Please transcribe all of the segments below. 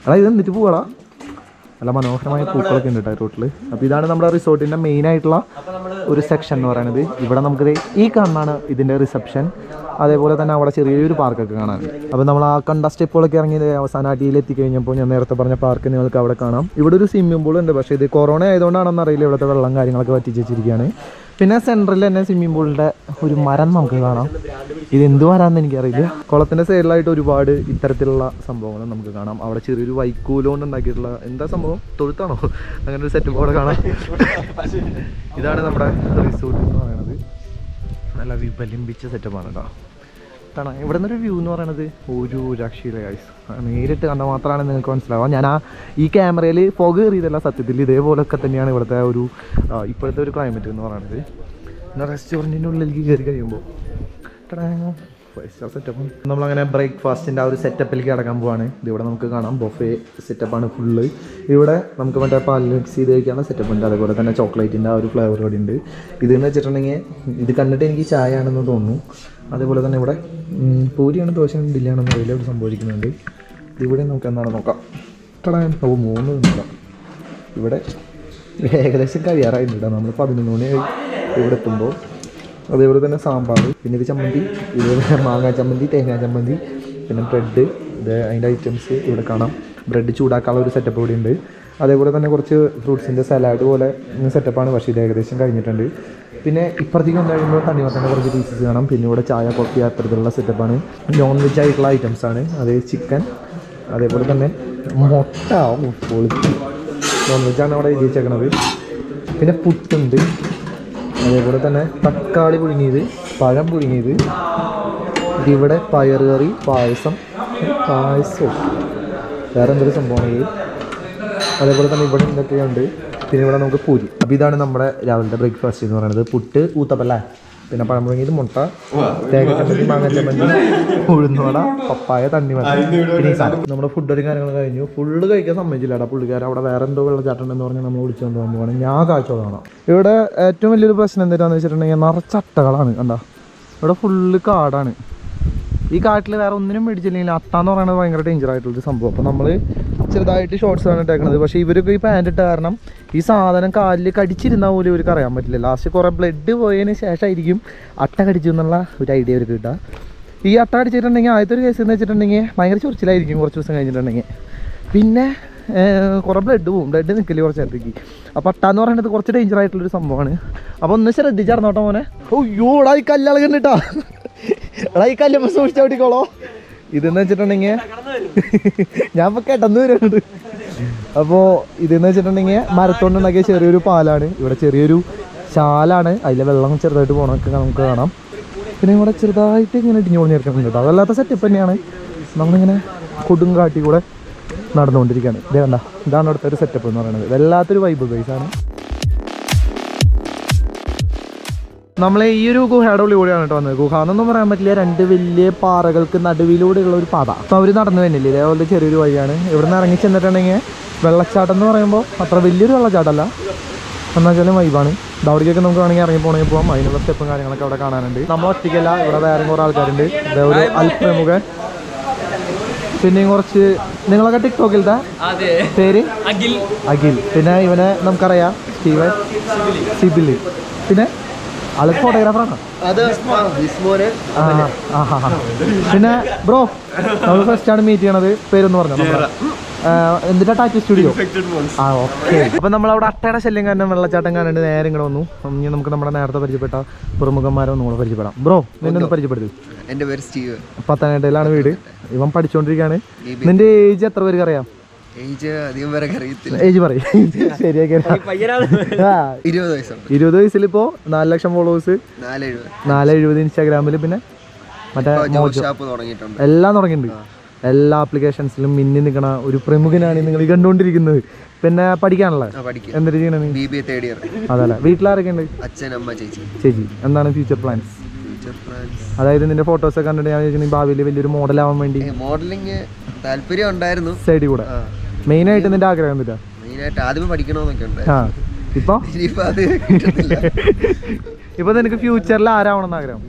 എടാ ഇത് എന്നിട്ട് പോവാടാ നല്ല മനോഹരമായ പൂക്കളൊക്കെ ഉണ്ട് കേട്ടോ റൂട്ടിൽ അപ്പോൾ ഇതാണ് നമ്മുടെ റിസോർട്ടിൻ്റെ മെയിൻ ആയിട്ടുള്ള ഒരു സെക്ഷൻ എന്ന് പറയുന്നത് ഇവിടെ നമുക്ക് ദേ ഈ കാണാണ് ഇതിൻ്റെ റിസപ്ഷൻ അതേപോലെ തന്നെ അവിടെ ചെറിയൊരു പാർക്കൊക്കെ കാണാനുണ്ട് അപ്പോൾ നമ്മൾ ആ കണ്ട സ്റ്റെപ്പുകളൊക്കെ ഇറങ്ങി ദേ അവസാന അടിയിൽ എത്തിക്കഴിഞ്ഞപ്പോൾ ഞാൻ നേരത്തെ പറഞ്ഞ പാർക്ക് നിങ്ങൾക്ക് അവിടെ കാണാം ഇവിടെ ഒരു സ്വിമ്മിംഗ് പൂൾ ഉണ്ട് പക്ഷേ ഇത് കൊറോണ ആയതുകൊണ്ടാണെന്ന് അറിയില്ല ഇവിടുത്തെ വെള്ളം കാര്യങ്ങളൊക്കെ വറ്റിച്ച് വെച്ചിരിക്കുകയാണ് പിന്നെ സെൻട്രൽ തന്നെ സ്വിമ്മിംഗ് പൂളിൻ്റെ ഒരു മരം നമുക്ക് കാണാം ഇത് എന്ത് മരാന്ന് എനിക്കറിയില്ല കുളത്തിൻ്റെ സൈഡിലായിട്ട് ഒരുപാട് ഇത്തരത്തിലുള്ള സംഭവങ്ങൾ നമുക്ക് കാണാം അവിടെ ചെറിയൊരു വൈക്കോല് കൊണ്ട് ഉണ്ടാക്കിയിട്ടുള്ള എന്താ സംഭവം തൊഴുത്താണോ അങ്ങനെ ഒരു സെറ്റപ്പ് അവിടെ കാണാം ഇതാണ് നമ്മുടെ റിസോർട്ട് എന്ന് പറയുന്നത് നല്ല വിപലിമ്പിച്ച സെറ്റപ്പാണ് കേട്ടോ കാണാം ഇവിടെ നിന്നൊരു വ്യൂ എന്ന് പറയുന്നത് ഒരു രക്ഷയില്ല ഗൈസ് നേരിട്ട് കണ്ടാൽ മാത്രമാണ് നിങ്ങൾക്ക് മനസ്സിലാവുക ഞാൻ ആ ഈ ക്യാമറയിൽ ഫോഗ് കയറിയതല്ല സത്യത്തിൽ ഇതേപോലൊക്കെ തന്നെയാണ് ഇവിടുത്തെ ഒരു ആ, ഇപ്പോഴത്തെ ഒരു ക്ലൈമറ്റ് എന്ന് പറയുന്നത് പിന്നെ റെസ്റ്റോറൻറ്റിൻ്റെ ഉള്ളിലേക്ക് കയറി കഴിയുമ്പോൾ സെറ്റപ്പ് നമ്മളങ്ങനെ ബ്രേക്ക്ഫാസ്റ്റിൻ്റെ ആ ഒരു സെറ്റപ്പിലേക്ക് കിടക്കാൻ പോവാണ് ഇതിവിടെ നമുക്ക് കാണാം ബൊഫേ സെറ്റപ്പാണ് ഫുള്ള് ഇവിടെ നമുക്ക് മറ്റേ പാൽ മിക്സ് ചെയ്ത് കഴിക്കാനുള്ള സെറ്റപ്പ് ഉണ്ട് അതേപോലെ തന്നെ ചോക്ലേറ്റിൻ്റെ ആ ഒരു ഫ്ലേവർ കൂടി ഉണ്ട് ഇതെന്ന് വെച്ചിട്ടുണ്ടെങ്കിൽ ഇത് കണ്ടിട്ട് എനിക്ക് ചായ ആണെന്ന് തോന്നുന്നു അതേപോലെ തന്നെ ഇവിടെ ഉം, പൂരിയാണ് ദോശയാണ് ഇഡ്ഡലിയാണെന്ന് അറിയില്ല ഇവിടെ സംഭവിക്കുന്നുണ്ട് ഇവിടെ നമുക്ക് എന്താണ് നോക്കാം ടടാൻ. ഓ മൂന്ന് നോക്കാം ഇവിടെ ഏകദേശം കഴിയാറായിട്ടുണ്ട് കേട്ടോ. നമ്മൾ പതിനൊന്ന് മണിയായി ഇവിടെ എത്തുമ്പോൾ അതേപോലെ തന്നെ സാമ്പാർ പിന്നെ ഇത് ചമ്മന്തി ഇതേപോലെ മാങ്ങാ ചമ്മന്തി തേങ്ങാ ചമ്മന്തി പിന്നെ ബ്രെഡ് ഇത് അതിൻ്റെ ഐറ്റംസ് ഇവിടെ കാണാം ബ്രെഡ് ചൂടാക്കാനുള്ള ഒരു സെറ്റപ്പ് ഇവിടെ ഉണ്ട് അതേപോലെ തന്നെ കുറച്ച് ഫ്രൂട്ട്സിൻ്റെ സലാഡ് പോലെ സെറ്റപ്പാണ് പക്ഷേ ഇത് ഏകദേശം കഴിഞ്ഞിട്ടുണ്ട് പിന്നെ ഇപ്പുറത്തേക്ക് വന്നു കഴിയുമ്പോൾ തണ്ണിമത്തൻ്റെ കുറച്ച് പീസസ് കാണാം പിന്നെ ഇവിടെ ചായ കോഫി അത്തരത്തിലുള്ള സെറ്റപ്പാണ് നോൺ വെജ് ആയിട്ടുള്ള ഐറ്റംസ് ആണ് അത് ചിക്കൻ അതേപോലെ തന്നെ മുട്ട ഓ, പൊളിച്ച് നോൺ വെജാണ് അവിടെ എഴുതി വെച്ചേക്കണത് പിന്നെ പുട്ടുണ്ട് അതേപോലെ തന്നെ തക്കാളി പുഴുങ്ങിയത് പഴം പുഴുങ്ങിയത് ഇവിടെ പയർ കറി പായസം പായസവും വേറെ എന്തൊരു സംഭവമാണ് ഇത് അതേപോലെ തന്നെ ഇവിടെ എന്തൊക്കെയുണ്ട് പിന്നെ ഇവിടെ നമുക്ക് പൂരി അപ്പോൾ ഇതാണ് നമ്മുടെ രാവിലത്തെ ബ്രേക്ക്ഫാസ്റ്റ് എന്ന് പറയുന്നത് പുട്ട് ഊത്തപ്പല്ലേ പിന്നെ പഴം പുഴുങ്ങിയത് മുട്ട തേങ്ങ ചമ്മന്തി മാങ്ങ ചമ്മന്തി ഉഴുന്നോട പപ്പായ തണ്ണിമത്തൻ പിന്നെ ഈ സാധനം നമ്മുടെ ഫുഡൊരു കാര്യങ്ങൾ കഴിഞ്ഞു ഫുള്ള് കഴിക്കാൻ സമ്മതിച്ചില്ല പുള്ളിക്കാരൻ അവിടെ വേറെ എന്തോ വെള്ളച്ചാട്ടം ഉണ്ടെന്ന് പറഞ്ഞ് നമ്മൾ വിളിച്ചുകൊണ്ട് പോകാൻ പോകണം ഞാൻ കാഴ്ചകളാണ് ഇവിടെ ഏറ്റവും വലിയൊരു പ്രശ്നം എന്താണെന്ന് വെച്ചിട്ടുണ്ടെങ്കിൽ നിറച്ചട്ടകളാണ് കണ്ടോ ഇവിടെ ഫുള്ള് കാടാണ് ഈ കാട്ടിൽ വേറെ ഒന്നിനും മേടിച്ചില്ലെങ്കിൽ അട്ട എന്ന് പറയുന്നത് ഭയങ്കര ഡേഞ്ചർ ആയിട്ടുള്ളൊരു സംഭവം അപ്പോൾ നമ്മൾ ചെറുതായിട്ട് ഷോർട്സ് ആണ് ഇട്ടേക്കുന്നത് പക്ഷേ ഇവരൊക്കെ ഈ പാൻറ് ഇട്ട കാരണം ഈ സാധനം കാലിൽ കടിച്ചിരുന്നാൽ പോലും ഇവർക്ക് അറിയാൻ പറ്റില്ല ലാസ്റ്റ് കുറേ ബ്ലഡ് പോയതിന് ശേഷമായിരിക്കും അട്ട കടിച്ചു എന്നുള്ള ഒരു ഐഡിയ അവർക്ക് കിട്ടുക ഈ അട്ട കടിച്ചിട്ടുണ്ടെങ്കിൽ ആദ്യത്തെ ഒരു കേസ് എന്ന് വെച്ചിട്ടുണ്ടെങ്കിൽ ഭയങ്കര ചൊറിച്ചിലായിരിക്കും കുറച്ച് ദിവസം കഴിഞ്ഞിട്ടുണ്ടെങ്കിൽ പിന്നെ ഏർ, കുറേ ബ്ലഡ് പോകും ബ്ലഡ് നിൽക്കില്ല കുറച്ച് നേരത്തേക്ക് അപ്പോൾ അട്ട എന്ന് പറയുന്നത് കുറച്ച് ഡേഞ്ചർ ആയിട്ടുള്ളൊരു സംഭവമാണ് അപ്പോൾ ഒന്ന് ശ്രദ്ധിച്ചറിഞ്ഞോട്ടോ മോനെ ഓയ്യോ എടാ ഈ കല്ലളകണ്ടിട്ടാ എടാ ഈ കല്ല് സൂക്ഷിച്ച് ഓടിക്കോളോ ഇതെന്ന് വെച്ചിട്ടുണ്ടെങ്കിൽ ഞാൻ ഇപ്പൊ കേട്ടെന്ന് വരുന്നുണ്ട് അപ്പോൾ ഇതെന്ന് വെച്ചിട്ടുണ്ടെങ്കിൽ മരത്തോണ്ട് ഉണ്ടാക്കിയ ചെറിയൊരു പാലാണ് ഇവിടെ ചെറിയൊരു ചാലാണ് അതിലെ വെള്ളം ചെറുതായിട്ട് പോകണമൊക്കെ നമുക്ക് കാണാം പിന്നെ ഇവിടെ ചെറുതായിട്ട് ഇങ്ങനെ ഇടിഞ്ഞു പൊളിഞ്ഞിരിക്കുന്നുണ്ട് കേട്ടോ അതല്ലാത്ത സെറ്റപ്പ് തന്നെയാണ് നമ്മളിങ്ങനെ കൊടുങ്കാട്ടി കൂടെ നടന്നുകൊണ്ടിരിക്കുകയാണ് ഇതേ കണ്ട ഇതാണ് അവിടുത്തെ ഒരു സെറ്റപ്പ് എന്ന് പറയുന്നത് വല്ലാത്തൊരു വൈബ് ബേസാണ് നമ്മൾ ഈ ഒരു ഗുഹയുടെ ഉള്ളിലൂടെയാണ് കേട്ടോ വന്നത് ഗുഹ എന്നൊന്നും പറയാൻ പറ്റില്ല രണ്ട് വലിയ പാറകൾക്ക് നടുവിലൂടെയുള്ള ഒരു പാത അപ്പോൾ അവർ നടന്നു തന്നില്ല ഇതേപോലെ ചെറിയൊരു വഴിയാണ് ഇവിടെ നിന്ന് ഇറങ്ങി ചെന്നിട്ടുണ്ടെങ്കിൽ വെള്ളച്ചാട്ടം എന്ന് പറയുമ്പോൾ അത്ര വലിയൊരു വെള്ളച്ചാട്ടമല്ല എന്നാൽ വെച്ചാലും വൈബാണ് ദൗഡിക്കൊക്കെ നമുക്ക് വേണമെങ്കിൽ ഇറങ്ങി പോകണമെങ്കിൽ പോകാം അതിനുള്ള സ്റ്റെപ്പും കാര്യങ്ങളൊക്കെ അവിടെ കാണാനുണ്ട് നമ്മൾ ഒറ്റയ്ക്കല്ല ഇവിടെ വേറെ കുറേ ആൾക്കാരുണ്ട് ഇതേ ഒരു അൽപ്രമുഖൻ പിന്നെയും കുറച്ച് നിങ്ങളൊക്കെ ടിക്ടോക്കിലത്തെ അതെ പേര് അഖിൽ അഖിൽ പിന്നെ ഇവനെ നമുക്കറിയാം സ്റ്റീവൻ സിബില് പിന്നെ ആള് ഫോട്ടോഗ്രാഫറാണ് അത് വിസ്മോന് പിന്നെ ബ്രോ നമ്മൾ ഫസ്റ്റ് ആണ് മീറ്റ് ചെയ്യണത് പേരൊന്ന് പറഞ്ഞു എന്നിട്ട് ടാറ്റു സ്റ്റുഡിയോ ആ ഓക്കെ അപ്പൊ നമ്മൾ അവിടെ അട്ടയുടെ ശല്യം കാരണം വെള്ളച്ചാട്ടം കാണാണ്ട് നേരെ ഇങ്ങനെ വന്നു ഇനി നമുക്ക് നമ്മുടെ നേരത്തെ പരിചയപ്പെട്ട പ്രമുഖന്മാരെ ഒന്നും കൂടെ പരിചയപ്പെടാം ബ്രോ നിന്നെ ഒന്ന് പരിചയപ്പെടുത്തി എന്റെ പേര് സ്റ്റീവ് പത്തനംതിട്ടയിലാണ് വീട് ഇവൻ പഠിച്ചുകൊണ്ടിരിക്കുകയാണ് നിന്റെ ഏജ് എത്ര പേർക്ക് അറിയാം ഏജ് അധികം പേരെ അറിയത്തില്ല ഏജ് പറയും ശരിയാക്കി ആ ഇരുപത് വയസ്സുണ്ട് ഇരുപത് വയസ്സിലിപ്പോ നാല് ലക്ഷം ഫോളോവേഴ്സ് നാല് എഴുപത് നാല് എഴുപത് ഇൻസ്റ്റാഗ്രാമിൽ പിന്നെ മറ്റേ ജോബ് ഷാപ്പ് തുടങ്ങിയിട്ടുണ്ട് എല്ലാം തുടങ്ങിയിട്ടുണ്ട് എല്ലാ ആപ്ലിക്കേഷൻസിലും മിന്നി നിൽക്കണ ഒരു പ്രമുഖനാണ് നിങ്ങൾ ഈ കണ്ടുകൊണ്ടിരിക്കുന്നത് പിന്നെ പഠിക്കാനുള്ള ആ പഠിക്കും എന്തൊരു ചെയ്യണ നീ B B A third year അതല്ല വീട്ടിലാരൊക്കെ ഉണ്ട് അച്ഛൻ അമ്മ ചേച്ചി ചേച്ചി എന്താണ് ഫ്യൂച്ചർ പ്ലാൻസ് ഫ്യൂച്ചർ പ്ലാൻസ് അതായത് നിന്റെ ഫോട്ടോസ് ഒക്കെ കണ്ടിട്ട് ഞാൻ വിചാരിച്ചു നീ ഭാവിയിൽ വലിയൊരു മോഡൽ ആവാൻ വേണ്ടി മോഡലിംഗ് താല്പര്യം ഉണ്ടായിരുന്നു സൈഡിൽ കൂടെ ആ മെയിൻ ആയിട്ട് നിന്റെ ആഗ്രഹം എന്താ മെയിനായിട്ട് ആദ്യമേ പഠിക്കണമെന്നൊക്കെ ഉണ്ട് ആ ഇപ്പൊ ഇനിയിപ്പോ അത് കിട്ടുന്നില്ല ഇപ്പൊ നിനക്ക് ഫ്യൂച്ചറിൽ ആരാവണം എന്ന് ആഗ്രഹം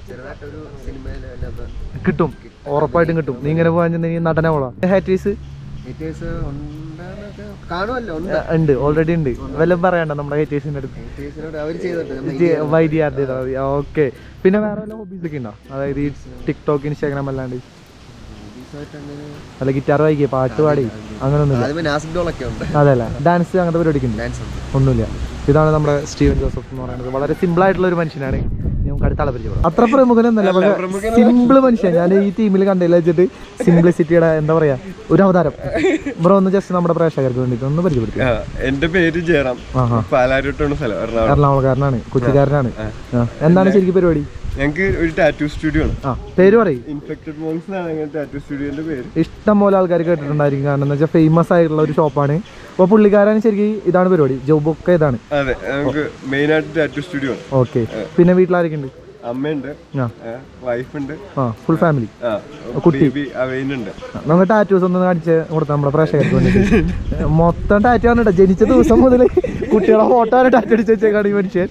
ചെറുതായിട്ടൊരു സിനിമയിൽ കിട്ടും ഉറപ്പായിട്ടും കിട്ടും നീ ഇങ്ങനെ പോകാൻ ചെന്നെങ്കിൽ നടനെ പോളാം ഹാറ്റീസ് ഹേറ്റേഴ്സ് ഉണ്ടാന്നൊക്കെ കാണുമല്ലോ ഉണ്ട് ഉണ്ട് ഓൾറെഡി ഉണ്ട് വല്ലതും പറയണ്ട നമ്മുടെ ഹേറ്റേഴ്സിന്റെ അടുത്ത് ഹേറ്റേഴ്സിനോട് അവർ ചെയ്തിട്ട് വൈദ്യാർത്ഥി ഓക്കെ പിന്നെ വേറെ വല്ല ഹോബീസ് ഒക്കെ ഉണ്ടോ അതായത് ഈ ടിക്ടോക്ക് ഇൻസ്റ്റാഗ്രാം അല്ലാണ്ട് അങ്ങനെ അല്ല ഗിറ്റാർ വായിക്കുക പാട്ട് പാടി അങ്ങനൊന്നുമില്ല ആദ്യമേ നാസിക് ഡോളൊക്കെ ഉണ്ട് അതല്ല ഡാൻസ് അങ്ങനത്തെ പരിപാടിക്ക് ഉണ്ട് ഡാൻസ് ഉണ്ട് ഒന്നുമില്ല ഇതാണ് നമ്മുടെ സ്റ്റീവൻ ജോസഫ് എന്ന് പറയുന്നത് വളരെ സിമ്പിൾ ആയിട്ടുള്ള ഒരു മനുഷ്യനാണ് നമുക്ക് അടുത്ത ആളെ പരിചയപ്പെടാം അത്ര പ്രമുഖനൊന്നല്ല പക്ഷേ സിമ്പിൾ മനുഷ്യൻ ഞാൻ ഈ ടീമിൽ കണ്ടില്ല വെച്ചിട്ട് സിംപ്ലിസിറ്റിയുടെ എന്താ പറയാ ഒരു അവതാരം ബ്രോ ഒന്ന് ജസ്റ്റ് നമ്മുടെ പ്രേക്ഷകർക്ക് വേണ്ടിയിട്ട് ഒന്ന് പരിചയപ്പെടുത്തി ആ, എന്റെ പേര് ജയറാം ആഹാ പാലാരോട്ടാണ് സ്ഥലം എറണാകുളം എറണാകുളക്കാരനാണ് കൊച്ചിക്കാരനാണ് ആ. എന്താണ് ശരിക്കും പരിപാടി ഞങ്ങൾക്ക് ഒരു ടാറ്റു സ്റ്റുഡിയോ ആണ് ആ പേര് പറയും ഇൻഫെക്റ്റഡ് മോങ്സ് എന്നാണ് ഞങ്ങളുടെ ടാറ്റു സ്റ്റുഡിയോന്റെ പേര് ഇഷ്ടം പോലെ ആൾക്കാർ കേട്ടിട്ടുണ്ടായിരിക്കും കാരണം എന്ന് വെച്ചാൽ ഫേമസ് ആയിട്ടുള്ള ഒരു ഷോപ്പാണ് അപ്പോൾ പുള്ളിക്കാരൻ ശരിക്കും ഇതാണ് പരിപാടി ജോബൊക്കെ ഇതാണ് അതെ നമുക്ക് മെയിൻ ആയിട്ട് ടാറ്റു സ്റ്റുഡിയോ ആണ് ഓക്കെ പിന്നെ വീട്ടിലാരൊക്കെ ഉണ്ട് അമ്മയുണ്ട് ആ വൈഫുണ്ട് ആ ഫുൾ ഫാമിലി ആ ബേബി അവൈനുണ്ട് നമുക്ക് ടാറ്റൂസ് ഒന്ന് കാണിച്ച് കൊടുത്താൽ നമ്മുടെ പ്രേക്ഷകർക്ക് വേണ്ടിയിട്ട് മൊത്തം ടാറ്റു ആണ് കേട്ടോ ജനിച്ച ദിവസം മുതൽ കുട്ടികളെ ഫോട്ടോ ആണ് ടാറ്റു അടിച്ച് വെച്ചേക്കാണ് ഈ മനുഷ്യൻ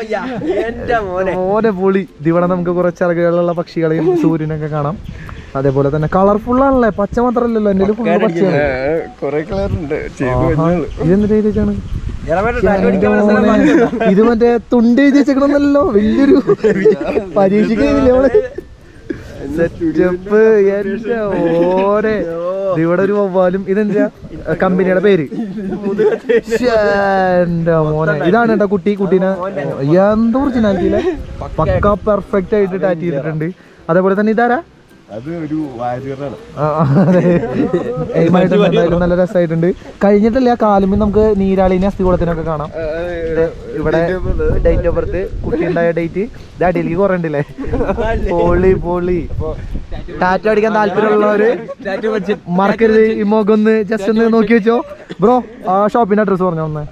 ഓനെ പൊളി ഇവിടെ നമുക്ക് കുറച്ച് ഇറകുകളുള്ള പക്ഷികളെയും സൂര്യനൊക്കെ കാണാം അതേപോലെ തന്നെ കളർഫുൾ ആണല്ലേ പച്ച മാത്രമല്ലല്ലോ എൻ്റെ ഫുള്ള് പച്ചയാണ് കൊറേ കളർ ഉണ്ട് ചെയ്തു ആഹാ. കഴിഞ്ഞുള്ളൂ ഇതെന്ത് എഴുതിച്ചാണ് ഇത് മറ്റേ തുണ്ട് എഴുതി വെച്ചേക്കണമെന്നല്ലോ വലിയൊരു പരീക്ഷിക്കുന്നില്ല നമ്മള് സെറ്റപ്പ് എന്റെ ഓരെ ഇത് ഇവിടെ ഒരു വവ്വാലും ഇതെന്താ കമ്പനിയുടെ പേര് ശ്ശേ, എന്റെ മോനെ ഇതാണ് കേട്ടോ കുട്ടി കുട്ടീനെ എന്ത് ഒറിജിനാലിറ്റിയിലെ പക്ക പെർഫെക്റ്റ് ആയിട്ട് ടാറ്റ് ചെയ്തിട്ടുണ്ട് അതേപോലെ തന്നെ ഇതാരാ അത് ഒരു വാരിയറാണ് ആ, ആ, അതെ. എയിമായിട്ടുണ്ട് എന്തായാലും നല്ല രസമായിട്ടുണ്ട് കഴിഞ്ഞിട്ടില്ല കാലുമ്പിൽ നമുക്ക് നീരാളിനെ അസ്ഥികൂടത്തിനൊക്കെ കാണാം ഇത് ഇവിടെ ഡേറ്റ് ഓഫ് ബർത്ത് കുട്ടി ഉണ്ടായ ഡേറ്റ് ഇത് അടിയിലേക്ക് കുറെ ഉണ്ടല്ലേ പൊളി പൊളി ടാറ്റ അടിക്കാൻ താല്പര്യമുള്ളവര് മറക്കരുത് ഈ മുഖം ഒന്ന് ജസ്റ്റ് ഒന്ന് നോക്കി വെച്ചോ ബ്രോ ആ ഷോപ്പിന്റെ അഡ്രസ് പറഞ്ഞോ ഒന്ന്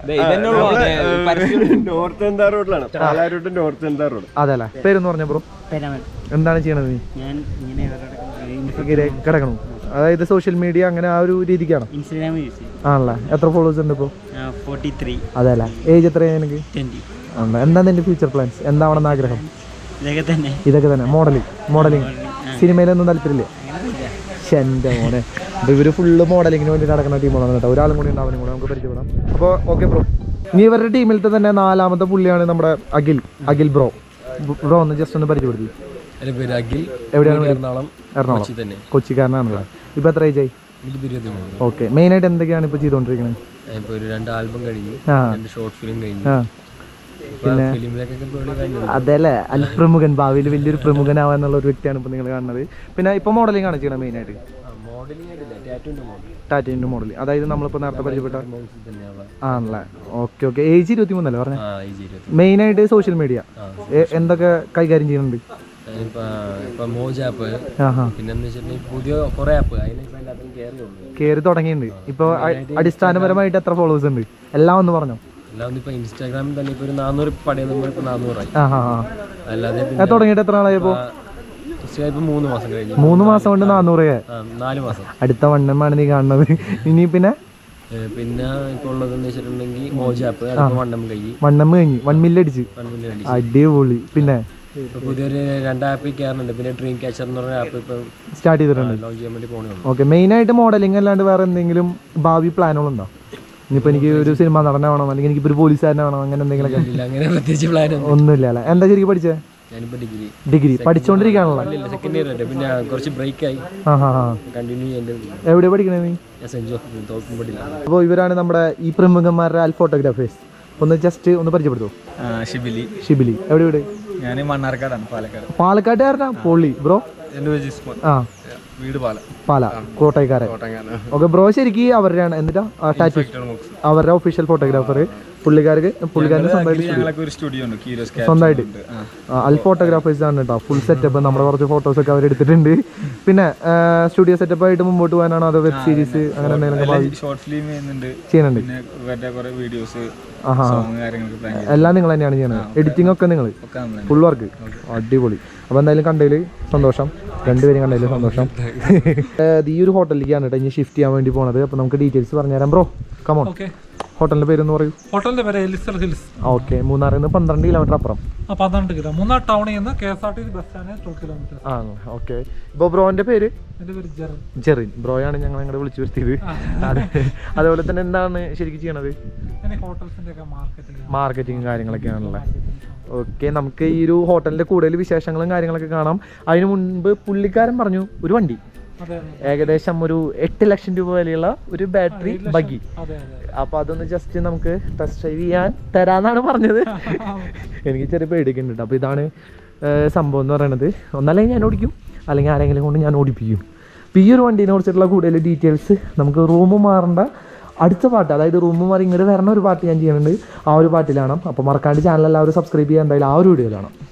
നോർത്ത് എന്താ റോഡിലാണ് പാലാരോട്ട് നോർത്ത് എന്താ റോഡ് അതല്ലേ പേരെന്ന് പറഞ്ഞ ബ്രോ എന്താണ് ചെയ്യണത് നീ ഞാൻ ഇങ്ങനെ ഇങ്ങനെ കിടക്കണം അതായത് സോഷ്യൽ മീഡിയ അങ്ങനെ ആ ഒരു രീതിക്കാണ് ഇൻസ്റ്റാഗ്രാം യൂസ് ചെയ്യും ആണല്ലേ എത്ര ഫോളോവേഴ്സ് ഉണ്ട് ഇപ്പോൾ ഫോർട്ടി ത്രീ അതല്ല ഏജ് എത്രയാണ് എനിക്ക് ട്വൻറ്റി ഉണ്ട്. എന്താണ് നിന്റെ ഫ്യൂച്ചർ പ്ലാൻസ് എന്താവണമെന്ന് ആഗ്രഹം ഇതൊക്കെ തന്നെ ഇതൊക്കെ തന്നെ മോഡലിംഗ് മോഡലിംഗ് സിനിമയിലൊന്നും താല്പര്യമില്ല ശ്ശെ, എൻ്റെ മോനെ അപ്പോൾ ഇവർ ഫുള്ള് മോഡലിങ്ങിന് വേണ്ടി നടക്കുന്ന ടീമാണ് കേട്ടോ ഒരാളും കൂടി ഉണ്ടാവും കൂടെ നമുക്ക് പരിചയപ്പെടാം അപ്പോൾ ഓക്കെ ബ്രോ ഇനി ഇവരുടെ ടീമിലത്തെ തന്നെ നാലാമത്തെ പുള്ളിയാണ് നമ്മുടെ അഖിൽ അഖിൽ ബ്രോ ബ്രോ ഒന്ന് ജസ്റ്റ് ഒന്ന് പരിചയപ്പെടുത്തി എൻ്റെ പേര് അഖിൽ എവിടെയാണ് വീട്? എറണാകുളം എറണാകുളം കൊച്ചി തന്നെ കൊച്ചിക്കാരനാണല്ലോ ഇപ്പോൾ എത്ര ഏജ് ആയി എനിക്ക് ഇരുപത്തി മൂന്ന് ഓക്കെ മെയിനായിട്ട് എന്തൊക്കെയാണ് ഇപ്പോൾ ചെയ്തുകൊണ്ടിരിക്കുന്നത് ഇപ്പോൾ ഒരു രണ്ട് ആൽബം കഴിഞ്ഞു ആ രണ്ട് ഷോർട്ട് ഫിലിം കഴിഞ്ഞു ആ ഇപ്പൊ ഫിലിമിലൊക്കെ പുള്ളി കഴിഞ്ഞു അതല്ലേ അൽ പ്രമുഖൻ ഭാവിയിൽ വലിയൊരു പ്രമുഖനാവാന്നുള്ള ഒരു വ്യക്തിയാണ് ഇപ്പോൾ നിങ്ങൾ കാണുന്നത് പിന്നെ ഇപ്പോൾ മോഡലിംഗ് ആണ് ചെയ്യണത് മെയിനായിട്ട് മോഡലിംഗ് ആയിട്ടില്ല ടാറ്റുവിൻ്റെ മോഡൽ ടാറ്റേൻ്റെ മോഡൽ അതായത് നമ്മളിപ്പോൾ നേരത്തെ പരിചയപ്പെട്ട തന്നെയാണ് ആണല്ലേ ഓക്കെ ഓക്കെ ഏജ് ഇരുപത്തി മൂന്നല്ലേ പറഞ്ഞത് ആ ഈ ഇരുപത്തി മെയിനായിട്ട് സോഷ്യൽ മീഡിയ എന്തൊക്കെ കൈകാര്യം ചെയ്യുന്നുണ്ട് ഇപ്പം ഇപ്പം മോജ് ആപ്പ് ആഹാ പിന്നെന്ന് വെച്ചിട്ടുണ്ടെങ്കിൽ പുതിയ കുറേ ആപ്പ് അതിലിപ്പോൾ എല്ലാത്തിനും കയറിയുള്ളൂ കയറി തുടങ്ങിയിട്ടുണ്ട് ഇപ്പോൾ അടിസ്ഥാനപരമായിട്ട് എത്ര ഫോളോവേഴ്സ് ഉണ്ട് എല്ലാം ഒന്ന് പറഞ്ഞോ എല്ലാം ഒന്ന് ഇപ്പം ഇൻസ്റ്റാഗ്രാമിൽ തന്നെ ഇപ്പോൾ ഒരു നാനൂറ് പടയുമ്പോൾ ഇപ്പോൾ നാനൂറായി ആ ഹാ ഹാ അല്ലാതെ അത് തുടങ്ങിയിട്ട് എത്ര നാളായപ്പോൾ ഇപ്പം മൂന്ന് മാസം കഴിഞ്ഞു മൂന്ന് മാസം കൊണ്ട് നാനൂറ് കെ ആ നാല് മാസം അടുത്ത വണ്ണമാണ് നീ കാണുന്നത് ഇനി പിന്നെ ഏ, പിന്നെ ഇപ്പോൾ ഉള്ളതെന്ന് വെച്ചിട്ടുണ്ടെങ്കിൽ മോജ് ആപ്പ് അതിപ്പോൾ വണ്ണം കഴിഞ്ഞ് വണ്ണം കഴിഞ്ഞ് വൺ മില്ല് അടിച്ച് വൺ മില്യൺ അടിച്ചു അടിപൊളി പിന്നെ ഇപ്പൊ പുതിയൊരു രണ്ട് ആപ്പ് കയറുന്നുണ്ട് പിന്നെ ഡ്രീം ക്യാച്ചർ എന്ന് പറഞ്ഞ ആപ്പ് ഇപ്പം സ്റ്റാർട്ട് ചെയ്തിട്ടുണ്ട് ലോഞ്ച് ചെയ്യാൻ വേണ്ടി പോണേ ഉള്ളൂ ഓക്കെ മെയിനായിട്ട് മോഡലിംഗ് അല്ലാണ്ട് വേറെ എന്തെങ്കിലും ഭാവി പ്ലാനുകളുണ്ടോ ഇനിയിപ്പോൾ എനിക്ക് ഒരു സിനിമ നടനാവണം അല്ലെങ്കിൽ എനിക്കിപ്പോൾ ഒരു പോലീസുകാരനാവണം അങ്ങനെ എന്തെങ്കിലുമൊക്കെ ഇല്ല അങ്ങനെ പ്രത്യേകിച്ച് പ്ലാൻ ഒന്നും ഒന്നുമില്ല അല്ലേ എന്താ ശരിക്കും പഠിച്ചേ ഞാനിപ്പോൾ ഡിഗ്രി ഡിഗ്രി പഠിച്ചുകൊണ്ടിരിക്കുകയാണല്ലോ ഇല്ല സെക്കൻഡ് ഇയർ അല്ലേ പിന്നെ കുറച്ച് ബ്രേക്ക് ആയി ആ ഹാ ഹാ കണ്ടിന്യൂ ചെയ്യേണ്ടി എവിടെ പഠിക്കണേ നീ ഞാൻ സെഞ്ചു തോക്കുംപടിയില്ല അപ്പോൾ ഇവരാണ് നമ്മുടെ ഈ പ്രമുഖന്മാരുടെ ആൽ ഫോട്ടോഗ്രാഫേഴ്സ് ഒന്ന് ജസ്റ്റ് ഒന്ന് പരിചയപ്പെടുത്തൂ ഷിബിലി ഷിബിലി എവിടെ ഇവിടെ ഞാൻ മണ്ണാർക്കാടാണ് പാലക്കാട് പാലക്കാട്ടുകാരനാ പൊള്ളി ബ്രോ എൻ്റെ പേര് ജിസ്മോൻ ആ വീട് പാല പാല കോട്ടയക്കാരൻ ഓക്കെ ബ്രോ ശരിക്കും അവരുടെയാണ് എന്നിട്ടാ ടാറ്റു അവരുടെ ഒഫീഷ്യൽ ഫോട്ടോഗ്രാഫർ പുള്ളിക്കാർക്ക് പുള്ളിക്കാരൻ്റെ സ്വന്തമായിട്ട് studio. ഞങ്ങളൊക്കെ ഒരു സ്റ്റുഡിയോ ഉണ്ട് കീരോസ് സ്വന്തമായിട്ട് ആ, അൽ ഫോട്ടോഗ്രാഫേഴ്സ് ആണ് കേട്ടോ ഫുൾ സെറ്റപ്പ് നമ്മുടെ കുറച്ച് ഫോട്ടോസ് ഒക്കെ അവർ എടുത്തിട്ടുണ്ട് പിന്നെ സ്റ്റുഡിയോ സെറ്റപ്പ് ആയിട്ട് മുമ്പോട്ട് പോകാനാണോ അതോ വെബ് സീരീസ് അങ്ങനെ എന്തെങ്കിലും ഭാവി ഷോർട്ട് ഫിലിം ചെയ്യുന്നുണ്ട് ചെയ്യുന്നുണ്ട് പിന്നെ മറ്റേ കുറെ വീഡിയോസ് ആഹാ സോങ് കാര്യങ്ങളൊക്കെ പ്ലാൻ ചെയ്തു എല്ലാം നിങ്ങൾ തന്നെയാണ് ചെയ്യുന്നത് എഡിറ്റിംഗ് ഒക്കെ നിങ്ങൾ ഒക്കെ നമ്മൾ തന്നെ. ഫുൾ വർക്ക് അടിപൊളി അപ്പോൾ എന്തായാലും കണ്ടതിൽ സന്തോഷം രണ്ടുപേരും കണ്ടതിൽ സന്തോഷം ഏഹ്, ഇത് ഈ ഒരു ഹോട്ടലിലേക്കാണ് കേട്ടോ ഇനി ഷിഫ്റ്റ് ചെയ്യാൻ വേണ്ടി പോണത് അപ്പോൾ നമുക്ക് ഡീറ്റെയിൽസ് പറഞ്ഞുതരാം ബ്രോ കമോൺ ഹോട്ടലിൻ്റെ പേരെന്ന് പറയൂ ഹോട്ടലിന്റെ പേര് എലിസർ ഹിൽസ് ഓക്കെ മൂന്നാറിൽ നിന്ന് പന്ത്രണ്ട് കിലോമീറ്റർ അപ്പുറം ആ പന്ത്രണ്ട് കിലോ മൂന്നാർ ടൗണിൽ നിന്ന് K S R T C bus stand two kilometre ആ ഓക്കെ ഇപ്പോൾ ബ്രോൻ്റെ പേര് എന്റെ പേര് ജെറൻ ജെറിൻ ബ്രോയാണ് ഞങ്ങൾ ഇങ്ങോട്ട് വിളിച്ചു വരുത്തിയത് അതെ അതുപോലെ തന്നെ എന്താണ് ശരിക്കും ചെയ്യണത് ഞാൻ ഹോട്ടൽസിന്റെ ഒക്കെ മാർക്കറ്റിംഗ് മാർക്കറ്റിംഗ് കാര്യങ്ങളൊക്കെയാണല്ലേ ഓക്കെ നമുക്ക് ഈ ഒരു ഹോട്ടലിൻ്റെ കൂടുതൽ വിശേഷങ്ങളും കാര്യങ്ങളൊക്കെ കാണാം അതിനു മുൻപ് പുള്ളിക്കാരൻ പറഞ്ഞു ഒരു വണ്ടി അതെ അതെ ഏകദേശം ഒരു എട്ട് ലക്ഷം രൂപ വിലയുള്ള ഒരു ബാറ്ററി ബഗ്ഗി അതെ അതെ അപ്പൊ അതൊന്ന് ജസ്റ്റ് നമുക്ക് ടെസ്റ്റ് ഡ്രൈവ് ചെയ്യാൻ തരാന്നാണ് പറഞ്ഞത് എനിക്ക് ചെറിയ പേടിക്കുന്നുണ്ട് കേട്ടോ. അപ്പൊ ഇതാണ് ഏർ, സംഭവം എന്ന് പറയുന്നത് ഒന്നല്ലെങ്കിൽ ഞാൻ ഓടിക്കും അല്ലെങ്കിൽ ആരെങ്കിലും കൊണ്ട് ഞാൻ ഓടിപ്പിക്കും അപ്പോൾ ഈ ഒരു വണ്ടീനെ കുറിച്ചിട്ടുള്ള കൂടുതൽ ഡീറ്റെയിൽസ് നമുക്ക് റൂം മാറേണ്ട അടുത്ത പാട്ട് അതായത് റൂം മാറി ഇങ്ങോട്ട് വരണ ഒരു പാട്ട് ഞാൻ ചെയ്യുന്നുണ്ട് ആ ഒരു പാട്ടിലാണ് അപ്പോൾ മറക്കാണ്ട് ചാനൽ എല്ലാവരും സബ്സ്ക്രൈബ് ചെയ്യാൻ എന്തായാലും ആ ഒരു വീഡിയോയിലാണ്